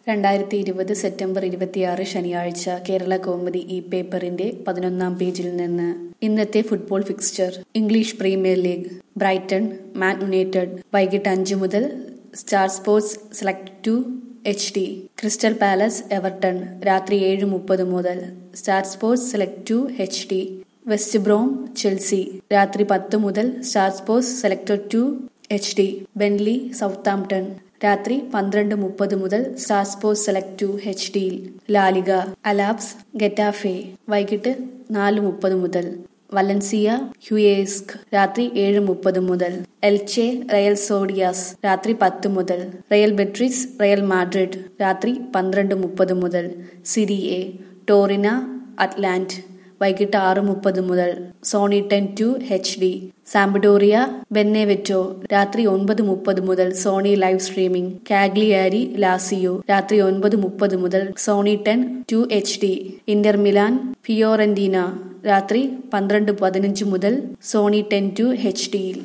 രണ്ടായിരത്തി ഇരുപത് സെപ്റ്റംബർ ഇരുപത്തിയാറ് ശനിയാഴ്ച കേരള കൗമുദി ഈ പേപ്പറിന്റെ പതിനൊന്നാം പേജിൽ നിന്ന് ഇന്നത്തെ football fixture English premier league Brayton Man United വൈകിട്ട് അഞ്ചു മുതൽ star sports select to H D crystal palace Everton രാത്രി ഏഴ് മുപ്പത് മുതൽ star sports select to H D West Brom Chelsea രാത്രി പത്ത് മുതൽ star sports selector to H D ബെൻലി Southampton രാത്രി പന്ത്രണ്ട് മുപ്പത് മുതൽ star sports select to H ഡിയിൽ ലാലിക അലാബ്സ് ഗെറ്റാഫെ വൈകിട്ട് നാല് മുപ്പത് മുതൽ വലൻസിയ ഹ്യുയേസ്ക് രാത്രി ഏഴ് മുപ്പത് മുതൽ എൽചെ റയൽ സോഡിയാസ് രാത്രി പത്ത് മുതൽ റയൽ ബെട്രിസ് റയൽ മാഡ്രിഡ് രാത്രി പന്ത്രണ്ട് മുപ്പത് മുതൽ സിരി എ ടോറിന അറ്റ്ലാന്റ് വൈകിട്ട് ആറ് മുപ്പത് മുതൽ Sony ten two H D Sampdoria Benevento രാത്രി ഒൻപത് മുപ്പത് മുതൽ Sony live streaming Cagliari Lazio രാത്രി ഒൻപത് മുപ്പത് മുതൽ Sony ten two H D Inter Milan Fiorentina രാത്രി പന്ത്രണ്ട് പതിനഞ്ച് മുതൽ സോണി ടെൻ ടു എച്ച് ഡിയിൽ